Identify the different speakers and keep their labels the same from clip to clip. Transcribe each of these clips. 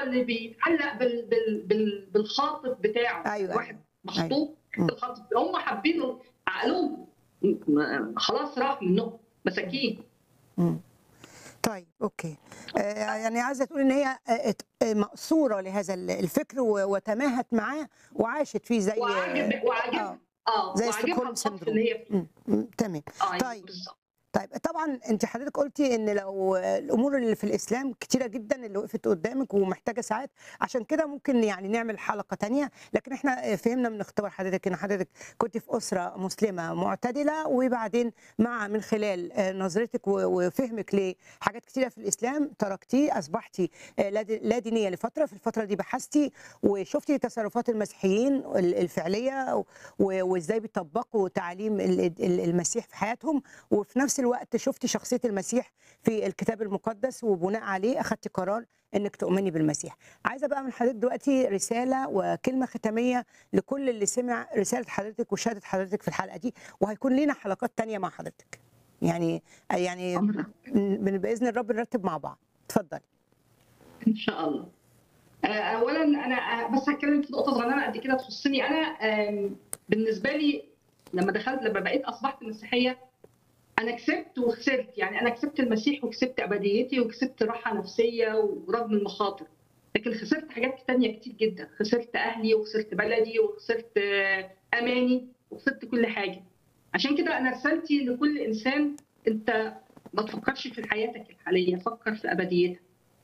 Speaker 1: اللي بيتعلق بال بال بال بالخاطب بتاعه
Speaker 2: أيوة،
Speaker 1: واحد مخطوب
Speaker 2: مم.
Speaker 1: الخاطب هم حابين عقلهم م- خلاص راح منهم مساكين
Speaker 2: مم. طيب اوكي آه يعني عايزه تقول ان هي آه، آه، مقصوره لهذا الفكر و- وتماهت معاه وعاشت فيه زي
Speaker 1: وعاجب وعاجبها اه
Speaker 2: زي
Speaker 1: وعاجبها
Speaker 2: ستوكهولم
Speaker 1: الخطف
Speaker 2: سيندروم.
Speaker 1: اللي هي فيه
Speaker 2: مم. مم. تمام
Speaker 1: اه يعني
Speaker 2: طيب.
Speaker 1: بالظبط
Speaker 2: طيب طبعا انت حضرتك قلتي ان لو الامور اللي في الاسلام كتيره جدا اللي وقفت قدامك ومحتاجه ساعات عشان كده ممكن يعني نعمل حلقه تانية لكن احنا فهمنا من اختبار حضرتك ان حضرتك كنت في اسره مسلمه معتدله وبعدين مع من خلال آه، نظرتك و- وفهمك لحاجات كتيره في الاسلام تركتيه اصبحتي آه، لا دي- لا دينيه لفتره في الفتره دي بحثتي وشفتي تصرفات المسيحيين ال- الفعليه و- وازاي بيطبقوا تعاليم ال- ال- المسيح في حياتهم وفي نفس الوقت شفتي شخصيه المسيح في الكتاب المقدس وبناء عليه اخذتي قرار انك تؤمني بالمسيح. عايزه بقى من حضرتك دلوقتي رساله وكلمه ختاميه لكل اللي سمع رساله حضرتك وشهاده حضرتك في الحلقه دي وهيكون لينا حلقات تانية مع حضرتك. يعني يعني
Speaker 1: أمرك.
Speaker 2: من- باذن الرب نرتب مع بعض. اتفضلي.
Speaker 1: ان شاء الله آه، اولا انا آه، بس هتكلم في نقطه صغيره قد كده تخصني انا آم، بالنسبه لي لما دخلت لما بقيت اصبحت مسيحيه انا كسبت وخسرت يعني انا كسبت المسيح وكسبت ابديتي وكسبت راحه نفسيه ورغم المخاطر لكن خسرت حاجات تانية كتير جدا خسرت اهلي وخسرت بلدي وخسرت آه، اماني وخسرت كل حاجه عشان كده انا رسالتي لكل انسان انت ما تفكرش في حياتك الحاليه فكر في ابديتك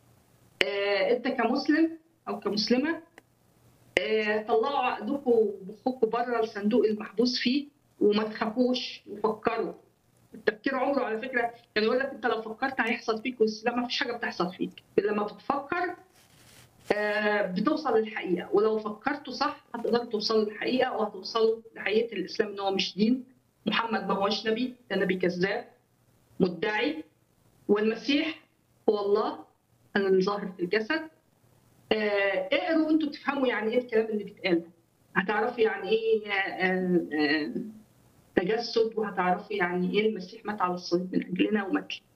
Speaker 1: آه، انت كمسلم او كمسلمه آه، طلعوا عقلكم ومخكم بره الصندوق المحبوس فيه وما تخافوش وفكروا التفكير عمره على فكره كان يقول لك انت لو فكرت هيحصل فيك بس لا ما فيش حاجه بتحصل فيك لما بتفكر آه، بتوصل للحقيقه ولو فكرتوا صح هتقدروا توصلوا للحقيقه وهتوصلوا لحقيقه الاسلام ان هو مش دين محمد ما هوش نبي ده نبي كذاب مدعي والمسيح هو الله الظاهر في الجسد آه، اقروا انتوا تفهموا يعني ايه الكلام اللي بيتقال ده هتعرفوا يعني ايه آه، آه، تجسد وهتعرفوا يعني ايه المسيح مات على الصليب من اجلنا ومات لنا.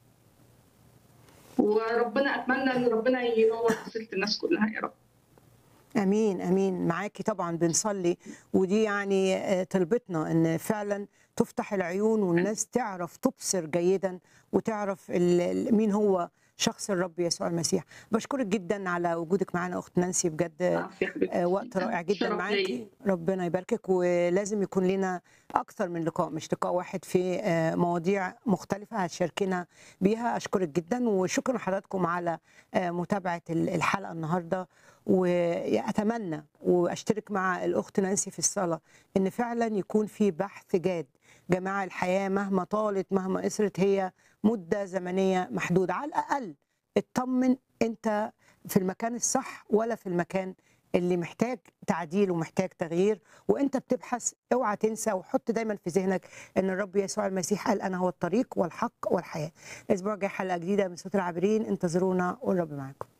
Speaker 1: وربنا اتمنى ان ربنا ينور بصيره الناس كلها يا رب
Speaker 2: امين امين معاكي طبعا بنصلي ودي يعني آه، طلبتنا ان فعلا تفتح العيون والناس تعرف تبصر جيدا وتعرف ال- ال- مين هو شخص الرب يسوع المسيح بشكرك جدا على وجودك معنا اخت نانسي بجد
Speaker 1: عافية يا حبيبتي.
Speaker 2: آه، وقت رائع جدا
Speaker 1: شرف
Speaker 2: معاكي
Speaker 1: ليا.
Speaker 2: ربنا يباركك ولازم يكون لنا اكثر من لقاء مش لقاء واحد في آه، مواضيع مختلفه هتشاركنا بيها اشكرك جدا وشكرا لحضراتكم على آه، متابعه ال- الحلقه النهارده واتمنى واشترك مع الاخت نانسي في الصلاه ان فعلا يكون في بحث جاد جماعه الحياه مهما طالت مهما قصرت هي مده زمنيه محدوده على الاقل اطمن انت في المكان الصح ولا في المكان اللي محتاج تعديل ومحتاج تغيير وانت بتبحث اوعى تنسى وحط دايما في ذهنك ان الرب يسوع المسيح قال انا هو الطريق والحق والحياه. الاسبوع الجاي حلقه جديده من صوت العابرين انتظرونا والرب معاكم.